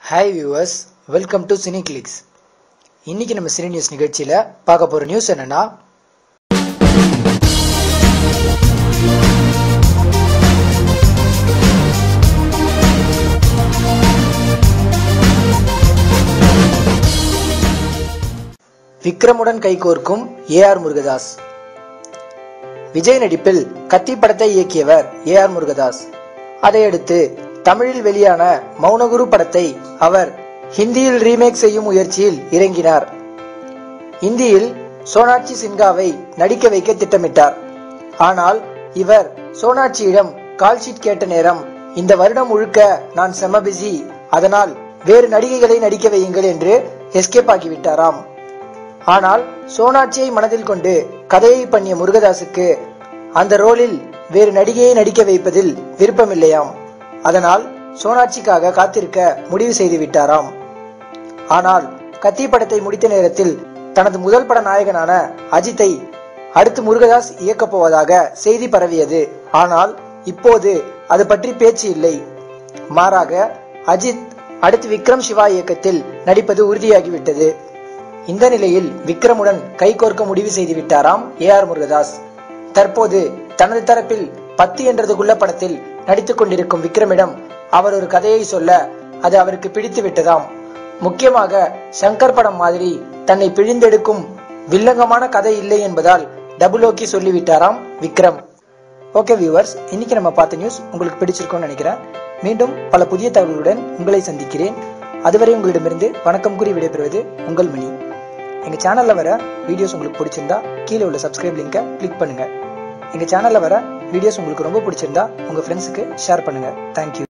hi viewers welcome to cine clicks இன்னைக்கு நம்ம cine news நிகழ்ச்சியில் பார்க்க போகிற நியூஸ் என்னன்னா விக்ரமுடன் கைகோர்க்கும் ஏ ஆர் முருகதாஸ் விஜய் நடிப்பில் கத்தி படத்தை இயக்கியவர் ஏ ஆர் முருகதாஸ் அதையடுத்து தமிழில் வெளியான மௌனகுரு படத்தை அவர் ஹிந்தியில் ரீமேக் செய்யும் முயற்சியில் இறங்கினார் இந்தியில் சோனாட்சி சின்ஹாவை நடிக்க வைக்க திட்டமிட்டார் ஆனால் இவர் சோனாட்சியிடம் கால் ஷீட் கேட்ட நேரம் இந்த வருடம் முழுக்க நான் செம பிஸி அதனால் வேறு நடிகைகளை நடிக்க வையுங்கள் என்று எஸ்கேப் ஆகிவிட்டாராம் ஆனால் சோனாட்சியை மனதில் கொண்டு கதையை பண்ணிய முருகதாஸுக்கு அந்த ரோலில் வேறு நடிகையை நடிக்க வைப்பதில் விருப்பமில்லையாம் அதனால் சோனாட்சிக்காக காத்திருக்க முடிவு செய்து விட்டாராம் ஆனால் கத்தி படத்தை முடித்த நேரத்தில் தனது முதல் பட நாயகனான அஜித்தை அடுத்து முருகதாஸ் இயக்கப் போவதாக செய்தி பரவியது ஆனால் இப்போது அது பற்றி பேச்சு இல்லை மாறாக அஜித் அடுத்து விக்ரம் சிவா இயக்கத்தில் நடிப்பது உறுதியாகிவிட்டது இந்த நிலையில் விக்ரமுடன் கைகோர்க்க முடிவு செய்து விட்டாராம் ஏ ஆர் முருகதாஸ் தற்போது தனது தரப்பில் பத்து என்றதுக்குள்ள படத்தில் நடித்துக் கொண்டிருக்கும் விக்ரமிடம் அவர் ஒரு கதையை சொல்ல அது அவருக்கு பிடித்து விட்டதாம் முக்கியமாக சங்கர் படம் மாதிரி தன்னை பிழிந்தெடுக்கும் வில்லங்கமான கதை இல்லை என்பதால் டபுள் ஓகே சொல்லிவிட்டாராம் விக்ரம் ஓகே வியூவர்ஸ் இன்னைக்கு நம்ம பார்த்த நியூஸ் உங்களுக்கு பிடிச்சிருக்கும்னு நினைக்கிறேன் மீண்டும் பல புதிய தகவல்களுடன் உங்களை சந்திக்கிறேன் அதுவரை உங்களிடமிருந்து வணக்கம் கூறி விடைபெறுவது உங்கள் மணி எங்க சேனல்ல வர வீடியோஸ் உங்களுக்கு பிடிச்சிருந்தா கீழே உள்ள சப்ஸ்கிரைப் லிங்கை கிளிக் பண்ணுங்க எங்க சேனல்ல வர வீடியோஸ் உங்களுக்கு ரொம்ப பிடிச்சிருந்தா உங்க ஃப்ரெண்ட்ஸுக்கு ஷேர் பண்ணுங்க தேங்க்யூ